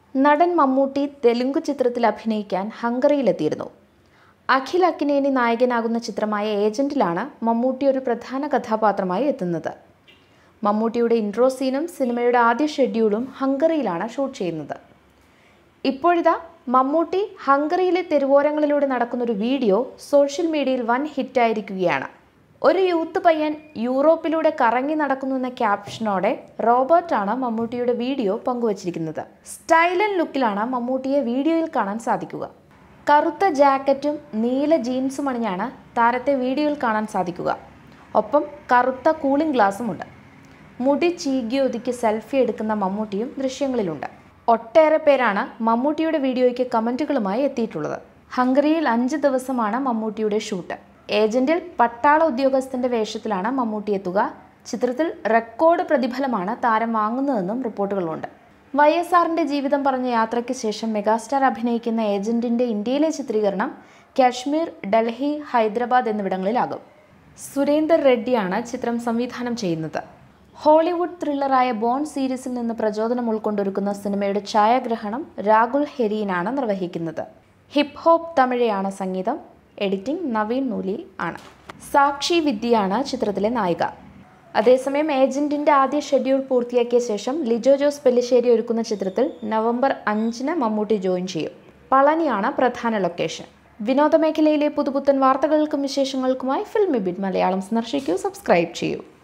നടൻ മമ്മൂട്ടി തെലുങ്ക് ചിത്രത്തിൽ അഭിനയിക്കാൻ ഹംഗറിയിലെത്തിയിരുന്നു അഖിൽ അക്കിനേനി നായകനാകുന്ന ചിത്രമായ ഏജന്റിലാണ് മമ്മൂട്ടി ഒരു പ്രധാന കഥാപാത്രമായി എത്തുന്നത് മമ്മൂട്ടിയുടെ ഇൻട്രോ സീനും സിനിമയുടെ ആദ്യ ഷെഡ്യൂളും ഹംഗറിയിലാണ് ഷൂട്ട് ചെയ്യുന്നത് ഇപ്പോഴിതാ മമ്മൂട്ടി ഹംഗറിയിലെ തെരുവോരങ്ങളിലൂടെ നടക്കുന്ന ഒരു വീഡിയോ സോഷ്യൽ മീഡിയയിൽ വൻ ഹിറ്റായിരിക്കുകയാണ് ഒരു യൂത്ത് പയ്യൻ യൂറോപ്പിലൂടെ കറങ്ങി നടക്കുന്നു എന്ന ക്യാപ്ഷനോടെ റോബർട്ടാണ് മമ്മൂട്ടിയുടെ വീഡിയോ പങ്കുവച്ചിരിക്കുന്നത് സ്റ്റൈലൻ ലുക്കിലാണ് മമ്മൂട്ടിയെ വീഡിയോയിൽ കാണാൻ സാധിക്കുക കറുത്ത ജാക്കറ്റും നീല ജീൻസും അണിഞ്ഞാണ് താരത്തെ വീഡിയോയിൽ കാണാൻ സാധിക്കുക ഒപ്പം കറുത്ത കൂളിംഗ് ഗ്ലാസുമുണ്ട് മുടി ചീകി ഒതുക്കി സെൽഫി എടുക്കുന്ന മമ്മൂട്ടിയും ദൃശ്യങ്ങളിലുണ്ട് ഒട്ടേറെ പേരാണ് മമ്മൂട്ടിയുടെ വീഡിയോയ്ക്ക് കമൻറ്റുകളുമായി എത്തിയിട്ടുള്ളത് ഹംഗറിയിൽ അഞ്ച് ദിവസമാണ് മമ്മൂട്ടിയുടെ ഷൂട്ട് ഏജന്റിൽ പട്ടാള ഉദ്യോഗസ്ഥന്റെ വേഷത്തിലാണ് മമ്മൂട്ടി എത്തുക ചിത്രത്തിൽ റെക്കോർഡ് പ്രതിഫലമാണ് താരം വാങ്ങുന്നതെന്നും റിപ്പോർട്ടുകളുണ്ട് വൈ എസ് ആറിന്റെ ജീവിതം പറഞ്ഞ യാത്രയ്ക്ക് ശേഷം മെഗാസ്റ്റാർ അഭിനയിക്കുന്ന ഏജന്റിന്റെ ഇന്ത്യയിലെ ചിത്രീകരണം കാശ്മീർ ഡൽഹി ഹൈദരാബാദ് എന്നിവിടങ്ങളിലാകും സുരേന്ദർ റെഡ്ഡിയാണ് ചിത്രം സംവിധാനം ചെയ്യുന്നത് ഹോളിവുഡ് ത്രില്ലറായ ബോൺ സീരീസിൽ നിന്ന് പ്രചോദനം ഉൾക്കൊണ്ടൊരുക്കുന്ന സിനിമയുടെ ഛായാഗ്രഹണം രാഹുൽ ഹെരീനാണ് നിർവഹിക്കുന്നത് ഹിപ്പ് ഹോപ്പ് തമിഴയാണ് സംഗീതം എഡിറ്റിംഗ് നവീൻ നൂലി ആണ് സാക്ഷി വിദ്യയാണ് ചിത്രത്തിലെ നായിക അതേസമയം ഏജന്റിന്റെ ആദ്യ ഷെഡ്യൂൾ പൂർത്തിയാക്കിയ ശേഷം ലിജോ ജോസ് പെല്ലിശ്ശേരി ഒരുക്കുന്ന ചിത്രത്തിൽ നവംബർ അഞ്ചിന് മമ്മൂട്ടി ജോയിൻ ചെയ്യും പളനിയാണ് പ്രധാന ലൊക്കേഷൻ വിനോദ മേഖലയിലെ പുതുപുത്തൻ വാർത്തകൾക്കും വിശേഷങ്ങൾക്കുമായി ഫിൽമി ബിറ്റ് മലയാളം സന്ദർശിക്കൂ സബ്സ്ക്രൈബ് ചെയ്യൂ